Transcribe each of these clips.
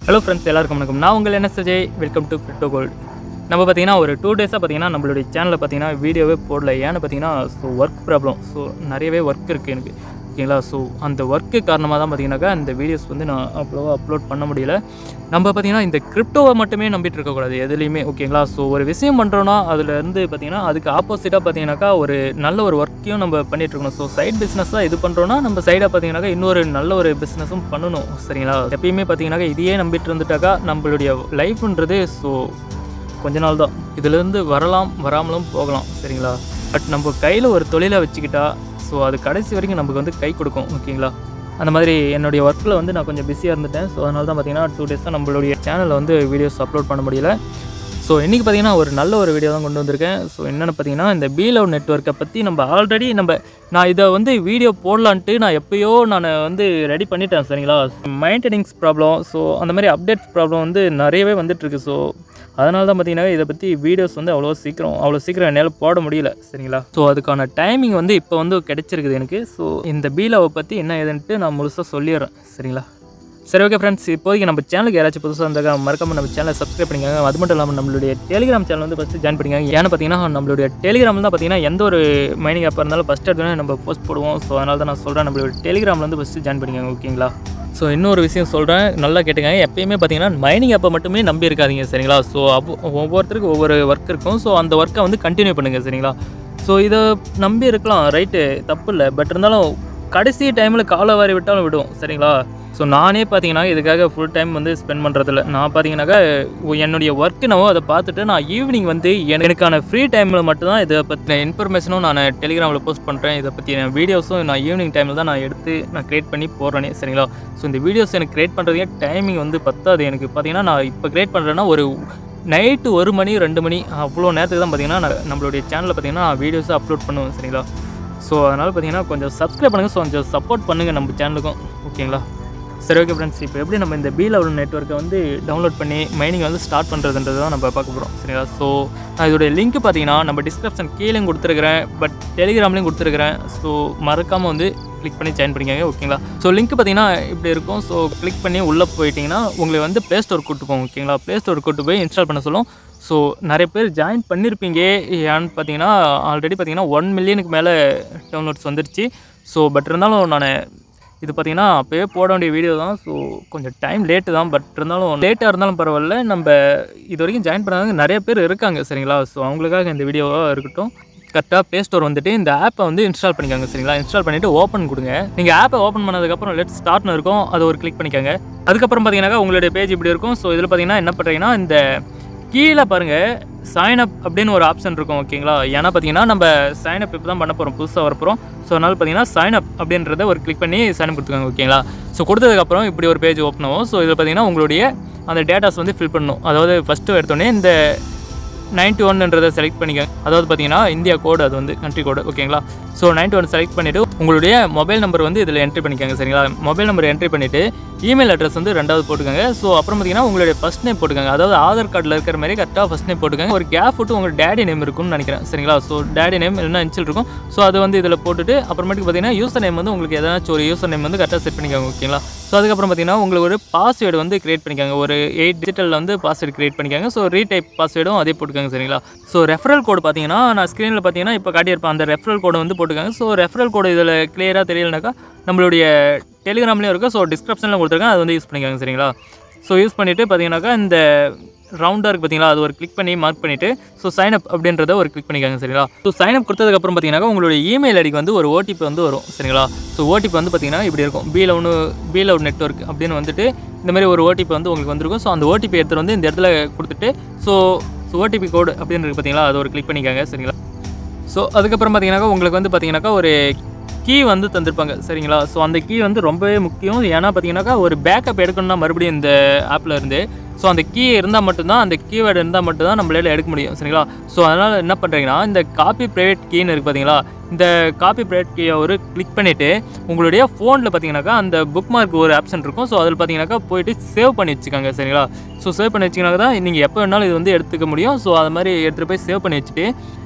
hello friends எல்லாருக்கும் வணக்கம் நான் உங்கள் என்ன சஜய் வெல்கம் டு கிரிப்டோ கோல்டு நம்ம பார்த்தீங்கன்னா ஒரு டூ டேஸாக பார்த்தீங்கன்னா நம்மளுடைய சேனலில் பார்த்தீங்கன்னா வீடியோவே போடல ஏன்னு பார்த்தீங்கன்னா ஸோ ஒர்க் ப்ராப்ளம் ஸோ நிறையவே ஒர்க் இருக்குது எனக்கு ஓகேங்களா ஸோ அந்த ஒர்க்கு காரணமாக தான் பார்த்தீங்கன்னாக்கா இந்த வீடியோஸ் வந்து நான் அவ்வளோவா அப்லோட் பண்ண முடியல நம்ம பார்த்தீங்கன்னா இந்த கிரிப்டோவை மட்டுமே நம்பிட்டு இருக்கக்கூடாது எதுலேயுமே ஓகேங்களா ஸோ ஒரு விஷயம் பண்ணுறோன்னா அதில் இருந்து பார்த்தீங்கன்னா அதுக்கு ஆப்போசிட்டாக பார்த்தீங்கன்னாக்கா ஒரு நல்ல ஒரு ஒர்க்கையும் நம்ம பண்ணிட்டு இருக்கணும் ஸோ சைட் பிஸ்னஸாக இது பண்ணுறோன்னா நம்ம சைடாக பார்த்தீங்கன்னாக்கா இன்னொரு நல்ல ஒரு பிஸ்னஸும் பண்ணணும் சரிங்களா எப்பயுமே பார்த்தீங்கன்னாக்கா இதையே நம்பிட்டு இருந்துட்டாக்கா நம்மளுடைய லைஃப்ன்றது ஸோ கொஞ்ச நாள் தான் இதுலேருந்து வரலாம் வராமலும் போகலாம் சரிங்களா பட் நம்ம கையில் ஒரு தொழிலை வச்சுக்கிட்டா ஸோ அது கடைசி வரைக்கும் நமக்கு வந்து கை கொடுக்கும் ஓகேங்களா அந்த மாதிரி என்னுடைய ஒர்க்கில் வந்து நான் கொஞ்சம் பிஸியாக இருந்துட்டேன் ஸோ அதனால தான் பார்த்தீங்கன்னா டூ டேஸாக நம்மளுடைய சேனலில் வந்து வீடியோஸ் அப்லோட் பண்ண முடியல ஸோ இன்றைக்கி பார்த்தீங்கன்னா ஒரு நல்ல ஒரு வீடியோ தான் கொண்டு வந்திருக்கேன் ஸோ என்னென்னு பார்த்தீங்கன்னா இந்த பீலவ் நெட்ஒர்க்கை பற்றி நம்ம ஆல்ரெடி நம்ம நான் இதை வந்து வீடியோ போடலான்ட்டு நான் எப்பயோ நான் வந்து ரெடி பண்ணிட்டேன் சரிங்களா மெயின்டெனிங்ஸ் ப்ராப்ளம் ஸோ அந்த மாதிரி அப்டேட்ஸ் ப்ராப்ளம் வந்து நிறையவே வந்துட்டுருக்கு ஸோ அதனால தான் பார்த்தீங்கன்னா இதை பற்றி வீடியோஸ் வந்து அவ்வளோ சீக்கிரம் அவ்வளோ சீக்கிரம் என்னால் போட முடியல சரிங்களா ஸோ அதுக்கான டைமிங் வந்து இப்போ வந்து கிடைச்சிருக்குது எனக்கு ஸோ இந்த பீலாவை பற்றி என்ன ஏதுன்ட்டு நான் முழுசாக சொல்லிடுறேன் சரிங்களா சரி ஓகே ஃப்ரெண்ட்ஸ் இப்போதைக்கு நம்ம சேனலுக்கு யாராச்சும் புதுசாக இருந்தாங்க மறக்காம நம்ம சேனலை சப்ஸ்கிரைப் பண்ணிக்கோங்க அது மட்டும் இல்லாமல் நம்மளுடைய டெலிகிராம் சேனல் வந்து ஃபஸ்ட்டு ஜாயின் பண்ணிக்கோங்க ஏன்னு பார்த்தீங்கன்னா நம்மளுடைய டெலிகிராமில் தான் பார்த்தீங்கன்னா எந்த ஒரு மைனிங் ஆப்பாக இருந்தாலும் ஃபஸ்ட் எடுத்தோன்னே நம்ம போஸ்ட் போடுவோம் ஸோ அதனால தான் நான் சொல்கிறேன் நம்மளுடைய டெலிகிராமில் வந்து ஃபஸ்ட்டு ஜாயின் பண்ணிக்கோங்க ஓகேங்களா ஸோ இன்னொரு விஷயம் சொல்கிறேன் நல்லா கேட்டுங்க எப்பயுமே பார்த்தீங்கன்னா மைனிங் ஆப்பை மட்டுமே நம்பி இருக்காதீங்க சரிங்களா ஸோ அப்போ ஒவ்வொருத்தருக்கும் ஒவ்வொரு ஒர்க் இருக்கும் ஸோ அந்த ஒர்க்கை வந்து கண்டினியூ பண்ணுங்கள் சரிங்களா ஸோ இதை நம்பி இருக்கலாம் ரைட்டு தப்பு இல்லை பட் இருந்தாலும் கடைசி டைமில் காலை வாரி விட்டாலும் விடும் சரிங்களா ஸோ நானே பார்த்தீங்கன்னா இதுக்காக ஃபுல் டைம் வந்து ஸ்பெண்ட் பண்ணுறதில்ல நான் பார்த்தீங்கன்னாக்கா என்னுடைய ஒர்க்கு நான் அதை பார்த்துட்டு நான் ஈவினிங் வந்து எனக்கு- எனக்கான ஃப்ரீ டைமில் மட்டும்தான் இதை பற்றின இன்ஃபர்மேஷனும் நான் டெலிகிராமில் போஸ்ட் பண்ணுறேன் இதை பற்றின வீடியோஸும் நான் ஈவினிங் டைமில் தான் நான் எடுத்து நான் க்ரியேட் பண்ணி போடுறேனே சரிங்களா ஸோ இந்த வீடியோஸ் எனக்கு க்ரியேட் பண்ணுறதுக்கே டைமிங் வந்து பத்தாது எனக்கு பார்த்தீங்கன்னா நான் இப்போ க்ரியேட் பண்ணுறேன்னா ஒரு நைட்டு ஒரு மணி ரெண்டு மணி அவ்வளோ நேரத்துக்கு தான் பார்த்தீங்கன்னா நான் நம்மளுடைய சேனலில் பார்த்தீங்கன்னா வீடியோஸை அப்லோட் பண்ணுவேன் சரிங்களா ஸோ அதனால் பார்த்தீங்கன்னா கொஞ்சம் சப்ஸ்கிரைப் பண்ணுங்கள் ஸோ கொஞ்சம் சப்போர்ட் பண்ணுங்கள் நம்ம சேனலுக்கும் ஓகேங்களா சரி ஓகே ஃப்ரெண்ட்ஸ் இப்போ எப்படி நம்ம இந்த பி லெவல் நெட்ஒர்க்கை வந்து டவுன்லோட் பண்ணி மைனிங் வந்து ஸ்டார்ட் பண்ணுறதுன்றது தான் நம்ம பார்க்க போகிறோம் சரிங்களா ஸோ நான் இதோடைய லிங்க் பார்த்தீங்கன்னா நம்ம டிஸ்கிரிப்ஷன் கீழேயும் கொடுத்துருக்கிறேன் பட் டெலிகிராம்லேயும் கொடுத்துருக்கிறேன் ஸோ மறக்காமல் வந்து கிளிக் பண்ணி ஜாயின் பண்ணிக்கோங்க ஓகேங்களா ஸோ லிங்க் பார்த்தீங்கன்னா இப்படி இருக்கும் ஸோ கிளிக் பண்ணி உள்ளே போயிட்டீங்கன்னா உங்களை வந்து ப்ளே ஸ்டோர் கூட்டு போகும் ஓகேங்களா ப்ளே ஸ்டோர் கூட்டு போய் இன்ஸ்டால் பண்ண சொல்லும் ஸோ நிறைய பேர் ஜாயின் பண்ணியிருப்பீங்க ஏன்னு பார்த்தீங்கன்னா ஆல்ரெடி பார்த்தீங்கன்னா ஒன் மில்லியனுக்கு மேலே டவுன்லோட்ஸ் வந்துருச்சு ஸோ பட் இருந்தாலும் நான் இது பார்த்தீங்கன்னா அப்போயே போட வேண்டிய வீடியோ தான் ஸோ கொஞ்சம் டைம் லேட்டு தான் பட் இருந்தாலும் லேட்டாக இருந்தாலும் பரவாயில்ல நம்ம இது வரைக்கும் ஜாயின் பண்ணாதவங்க நிறைய பேர் இருக்காங்க சரிங்களா ஸோ அவங்களுக்காக இந்த வீடியோவாக இருக்கட்டும் கரெக்டாக ப்ளே ஸ்டோர் வந்துட்டு இந்த ஆப்பை வந்து இன்ஸ்டால் பண்ணிக்கோங்க சரிங்களா இன்ஸ்டால் பண்ணிவிட்டு ஓப்பன் கொடுங்க நீங்கள் ஆப்பை ஓப்பன் பண்ணதுக்கப்புறம் லெட் ஸ்டார்ட்னு இருக்கும் அதை ஒரு கிளிக் பண்ணிக்கோங்க அதுக்கப்புறம் பார்த்தீங்கன்னாக்கா உங்களுடைய பேஜ் இப்படி இருக்கும் ஸோ இதில் பார்த்தீங்கன்னா என்ன பண்ணுறீங்கன்னா இந்த கீழே பாருங்கள் சைன் அப் அப்படின்னு ஒரு ஆப்ஷன் இருக்கும் ஓகேங்களா ஏன்னா பார்த்தீங்கன்னா நம்ம சைன் அப் இப்போ தான் பண்ண போகிறோம் புதுசாக வரப்போகிறோம் ஸோ அதனால் பார்த்தீங்கன்னா சைன் அப் அப்படின்றத ஒரு கிளிக் பண்ணி சைன் அப் கொடுத்துக்கோங்க ஓகேங்களா ஸோ கொடுத்ததுக்கப்புறம் இப்படி ஒரு பேஜ் ஓப்பன் ஆகும் ஸோ இதில் பார்த்தீங்கன்னா உங்களுடைய அந்த டேட்டாஸ் வந்து ஃபில் பண்ணணும் அதாவது ஃபஸ்ட்டு எடுத்தோடனே இந்த நைன்ட்டி ஒன்ன்றதை செலக்ட் பண்ணிக்கோங்க அதாவது பார்த்தீங்கன்னா இந்தியா கோடு அது வந்து கண்ட்ரி கோடு ஓகேங்களா ஸோ நைன்ட்டி ஒன் செலக்ட் பண்ணிவிட்டு உங்களுடைய மொபைல் நம்பர் வந்து இதில் என்ட்ரி பண்ணிக்கோங்க சரிங்களா மொபைல் நம்பர் என்ட்ரி பண்ணிவிட்டு இமெயில் அட்ரஸ் வந்து ரெண்டாவது போட்டுக்கோங்க ஸோ அப்புறம் பார்த்தீங்கன்னா உங்களுடைய ஃபஸ்ட் நேம் போட்டுக்கோங்க அதாவது ஆதார் கார்டில் இருக்கிற மாதிரி கரெக்டாக ஃபஸ்ட் நேம் போட்டுக்கோங்க ஒரு கேப் விட்டு உங்கள் டேடி நேம் இருக்கும்னு நினைக்கிறேன் சரிங்களா ஸோ டேடி நேம் இல்லைன்னா இன்ச்சில் இருக்கும் ஸோ அது வந்து இதில் போட்டுட்டு அப்புறமேட்டுக்கு பார்த்தீங்கன்னா யூசர் நேம் வந்து உங்களுக்கு எதாச்சும் ஒரு யூசர் நேம் வந்து கரெக்டாக செட் பண்ணிக்கோங்க ஓகேங்களா ஸோ அதுக்கப்புறம் பார்த்தீங்கன்னா உங்களுக்கு ஒரு பாஸ்வேர்டு வந்து கிரியேட் பண்ணிக்கோங்க ஒரு எயிட் டிஜிட்டலில் வந்து பாஸ்வேர்டு கிரியேட் பண்ணிக்கோங்க ஸோ ரீடைப் பாஸ்வேர்டும் அதே போட்டுக்கோங்க சரிங்களா ஸோ ரெஃபரல் கோடு பார்த்தீங்கன்னா நான் ஸ்க்ரீனில் பார்த்தீங்கன்னா இப்போ காட்டியிருப்பேன் அந்த ரெஃபரல் கோடை வந்து போட்டுக்கோங்க ஸோ ரெஃபரல் கோடு இதில் கிளியராக தெரியலனாக்கா நம்மளுடைய டெலிகிராம்லேயும் இருக்குது ஸோ டிஸ்கிரிப்ஷனில் கொடுத்துருக்கேன் அது வந்து யூஸ் பண்ணிக்கோங்க சரிங்களா ஸோ யூஸ் பண்ணிவிட்டு பார்த்தீங்கன்னாக்கா இந்த ரவுண்டாக இருக்குது பார்த்தீங்களா அது ஒரு கிளிக் பண்ணி மார்க் பண்ணிவிட்டு ஸோ சைன் அப் அப்படின்றத ஒரு கிளிக் பண்ணிக்கோங்க சரிங்களா ஸோ சைன் அப் கொடுத்ததுக்கப்புறம் பார்த்தீங்கன்னா உங்களுடைய இமெயில் ஐடிக்கு வந்து ஒரு ஓடிபி வந்து வரும் சரிங்களா ஸோ ஓடிபி வந்து பார்த்தீங்கன்னா இப்படி இருக்கும் பி லவுனு பி லவ் நெட்ஒர்க் அப்படின்னு வந்துட்டு இந்த மாதிரி ஒரு ஓடிபி வந்து உங்களுக்கு வந்திருக்கும் ஸோ அந்த ஓடிபி எடுத்துகிட்டு வந்து இந்த இடத்துல கொடுத்துட்டு ஸோ ஸோ ஓடிபி கோடு அப்படின்னு இருக்கு பார்த்தீங்களா அது ஒரு கிளிக் பண்ணிக்கோங்க சரிங்களா ஸோ அதுக்கப்புறம் பார்த்தீங்கன்னாக்கா உங்களுக்கு வந்து பார்த்தீங்கன்னாக்கா ஒரு கீ வந்து தந்திருப்பாங்க சரிங்களா ஸோ அந்த கீ வந்து ரொம்பவே முக்கியம் ஏன்னா பார்த்தீங்கன்னாக்கா ஒரு பேக்கப் எடுக்கணும்னா மறுபடியும் இந்த ஆப்பில் இருந்து ஸோ அந்த கீ இருந்தால் மட்டும்தான் அந்த கீவேர்டு இருந்தால் மட்டும்தான் நம்மளால எடுக்க முடியும் சரிங்களா ஸோ அதனால் என்ன பண்ணுறீங்கன்னா இந்த காப்பி ப்ரைவேட் கீன்னு இருக்குது பார்த்தீங்களா இந்த காப்பி ப்ரைவேட் கீயை ஒரு கிளிக் பண்ணிவிட்டு உங்களுடைய ஃபோனில் பார்த்தீங்கன்னாக்கா அந்த புக் மார்க் ஒரு ஆப்ஷன் இருக்கும் ஸோ அதில் பார்த்தீங்கன்னாக்கா போயிட்டு சேவ் பண்ணி வச்சுக்கோங்க சரிங்களா ஸோ சேவ் பண்ணி வச்சிங்கனாக்கா தான் நீங்கள் எப்போ வேணாலும் இது வந்து எடுத்துக்க முடியும் ஸோ அது மாதிரி எடுத்துகிட்டு போய் சேவ் பண்ணி வச்சுட்டு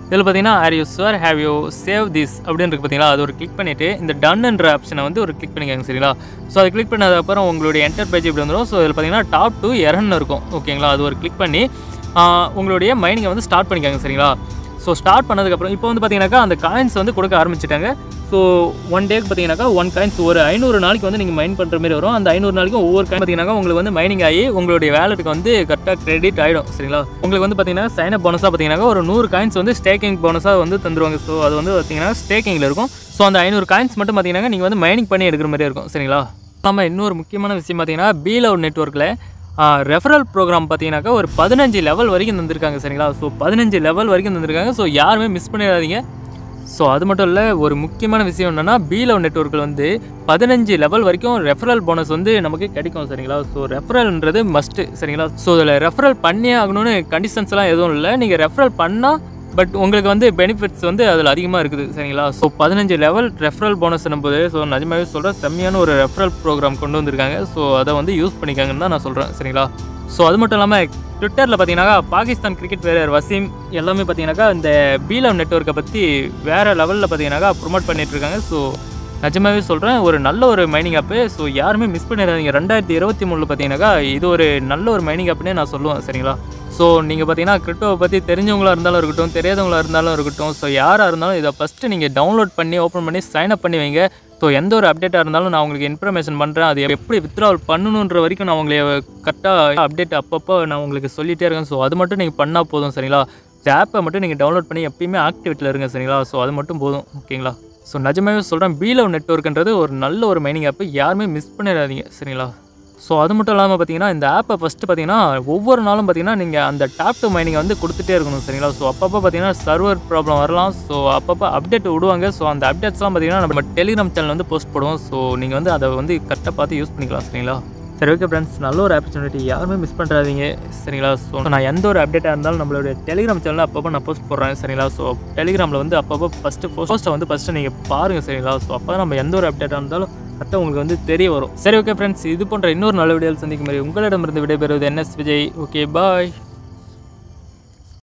இதில் பார்த்தீங்கன்னா are you sure have you save this அப்படின்னு இருக்கு பார்த்தீங்களா அது ஒரு கிளிக் பண்ணிவிட்டு இந்த டன்ன்ற ஆப்ஷனை வந்து ஒரு கிளிக் பண்ணிக்கோங்க சரிங்களா ஸோ அதை கிளிக் பண்ணதுக்கப்புறம் உங்களுடைய என்டர் பேஜ் இப்படி வந்துடும் ஸோ இதில் பார்த்தீங்கன்னா டாப் டு எரன்னு இருக்கும் ஓகேங்களா அது ஒரு கிளிக் பண்ணி ஆஹ், உங்களுடைய மைனிங்கை வந்து ஸ்டார்ட் பண்ணிக்கோங்க சரிங்களா ஸோ ஸ்டார்ட் பண்ணதுக்கப்புறம் இப்போ வந்து பார்த்தீங்கன்னாக்கா அந்த காயின்ஸ் வந்து கொடுக்க ஆரம்பிச்சிட்டாங்க ஸோ ஒன் டேக்கு பார்த்தீங்கன்னாக்கா ஒன் காயின்ஸ் ஒரு ஐநூறு நாளைக்கு வந்து நீங்கள் மைன் பண்ணுற மாதிரி வரும் அந்த ஐநூறு நாளைக்கும் ஒவ்வொரு காயின் பார்த்தீங்கன்னாக்கா உங்களுக்கு வந்து மைனிங் ஆகி உங்களுடைய வேலெட்டுக்கு வந்து கரெக்டாக கிரெடிட் ஆகிடும் சரிங்களா உங்களுக்கு வந்து பார்த்தீங்கன்னா சைன் அப் போனஸாக பார்த்தீங்கன்னாக்கா ஒரு நூறு காயின்ஸ் வந்து ஸ்டேக்கிங் போனஸாக வந்து தந்துருவாங்க ஸோ அது வந்து பார்த்தீங்கன்னா ஸ்டேக்கிங்கில் இருக்கும் ஸோ அந்த ஐநூறு காயின்ஸ் மட்டும் பார்த்தீங்கன்னா நீங்கள் வந்து மைனிங் பண்ணி எடுக்கிற மாதிரி இருக்கும் சரிங்களா நம்ம இன்னொரு முக்கியமான விஷயம் பார்த்தீங்கன்னா பீலவ் நெட்ஒர்க்கில் ரெஃபரல் ப்ரோக்ராம் பார்த்தீங்கன்னாக்கா ஒரு பதினஞ்சு லெவல் வரைக்கும் தந்திருக்காங்க சரிங்களா ஸோ பதினஞ்சு லெவல் வரைக்கும் தந்திருக்காங்க ஸோ யாருமே மிஸ் பண்ணிடாதீங்க ஸோ அது மட்டும் இல்லை ஒரு முக்கியமான விஷயம் என்னென்னா பீலவ் நெட்ஒர்க்கில் வந்து பதினஞ்சு லெவல் வரைக்கும் ரெஃபரல் போனஸ் வந்து நமக்கு கிடைக்கும் சரிங்களா ஸோ ரெஃபரல்ன்றது மஸ்ட்டு சரிங்களா ஸோ இதில் ரெஃபரல் பண்ணியே ஆகணும்னு கண்டிஷன்ஸ்லாம் எதுவும் இல்லை நீங்கள் ரெஃபரல் பண்ணால் பட் உங்களுக்கு வந்து பெனிஃபிட்ஸ் வந்து அதில் அதிகமாக இருக்குது சரிங்களா ஸோ பதினஞ்சு லெவல் ரெஃபரல் போனஸ் போது ஸோ நிஜமாவே சொல்கிறேன் செம்மையான ஒரு ரெஃபரல் ப்ரோக்ராம் கொண்டு வந்திருக்காங்க ஸோ அதை வந்து யூஸ் பண்ணிக்காங்கன்னு தான் நான் சொல்கிறேன் சரிங்களா ஸோ அது மட்டும் இல்லாமல் ட்விட்டரில் பார்த்தீங்கன்னாக்கா பாகிஸ்தான் கிரிக்கெட் வீரர் வசீம் எல்லாமே பார்த்தீங்கன்னாக்கா இந்த பீலவ் நெட்ஒர்க்கை பற்றி வேறு லெவலில் பார்த்தீங்கன்னாக்கா ப்ரொமோட் பண்ணிட்டு இருக்காங்க ஸோ நிஜமாவே சொல்கிறேன் ஒரு நல்ல ஒரு மைனிங் ஆப்பு ஸோ யாருமே மிஸ் பண்ணிடாதீங்க ரெண்டாயிரத்தி இருபத்தி மூணில் பார்த்தீங்கன்னாக்கா இது ஒரு நல்ல ஒரு மைனிங் ஆப்னே நான் சொல்லுவேன் சரிங்களா ஸோ நீங்கள் பார்த்தீங்கன்னா கிரிப்டோவை பற்றி தெரிஞ்சவங்களா இருந்தாலும் இருக்கட்டும் தெரியாதவங்களா இருந்தாலும் இருக்கட்டும் ஸோ யாராக இருந்தாலும் இதை ஃபஸ்ட்டு நீங்கள் டவுன்லோட் பண்ணி ஓப்பன் பண்ணி சைன் அப் பண்ணி வைங்க ஸோ எந்த ஒரு அப்டேட்டாக இருந்தாலும் நான் உங்களுக்கு இன்ஃபர்மேஷன் பண்ணுறேன் அது எப்படி வித்ட்ராவல் பண்ணணுன்ற வரைக்கும் நான் உங்களை கரெக்டாக அப்டேட் அப்பப்போ நான் உங்களுக்கு சொல்லிகிட்டே இருக்கேன் ஸோ அது மட்டும் நீங்கள் பண்ணால் போதும் சரிங்களா இந்த ஆப்பை மட்டும் நீங்கள் டவுன்லோட் பண்ணி எப்பயுமே ஆக்டிவேட்டில் இருங்க சரிங்களா ஸோ அது மட்டும் போதும் ஓகேங்களா ஸோ நிஜமாவே சொல்கிறேன் பீலவ் நெட்ஒர்க்ன்றது ஒரு நல்ல ஒரு மைனிங் ஆப்பு யாருமே மிஸ் பண்ணிடாதீங்க சரிங்களா ஸோ அது மட்டும் இல்லாமல் பார்த்தீங்கன்னா இந்த ஆப்பை ஃபஸ்ட்டு பார்த்தீங்கன்னா ஒவ்வொரு நாளும் பார்த்தீங்கன்னா நீங்கள் அந்த டாப் டு மைனிங்கை வந்து கொடுத்துட்டே இருக்கணும் சரிங்களா ஸோ அப்பப்போ பார்த்தீங்கன்னா சர்வர் ப்ராப்ளம் வரலாம் ஸோ அப்பப்போ அப்டேட் விடுவாங்க ஸோ அந்த அப்டேட்ஸ்லாம் பார்த்தீங்கன்னா நம்ம டெலிகிராம் சேனல் வந்து போஸ்ட் போடுவோம் ஸோ நீங்கள் வந்து அதை வந்து கரெக்டாக பார்த்து யூஸ் பண்ணிக்கலாம் சரிங்களா சரி ஓகே ஃப்ரெண்ட்ஸ் நல்ல ஒரு ஆப்பர்ச்சுனிட்டி யாருமே மிஸ் பண்ணுறாதீங்க சரிங்களா ஸோ நான் எந்த ஒரு அப்டேட்டாக இருந்தாலும் நம்மளுடைய டெலிகிராம் சேனலில் அப்பப்போ நான் போஸ்ட் போடுறேன் சரிங்களா ஸோ டெலிகிராமில் வந்து அப்பப்போ ஃபஸ்ட்டு போஸ்ட்டை வந்து ஃபஸ்ட்டு நீங்கள் பாருங்கள் சரிங்களா ஸோ அப்போ நம்ம எந்த ஒரு அப்டேட்டாக இருந்தாலும் கரெக்டாக உங்களுக்கு வந்து தெரிய வரும் சரி ஓகே ஃப்ரெண்ட்ஸ் இது போன்ற இன்னொரு நல்ல வீடியோவில் சந்திக்கும் மாதிரி உங்களிடமிருந்து விடைபெறுவது என்எஸ் விஜய் ஓகே பாய்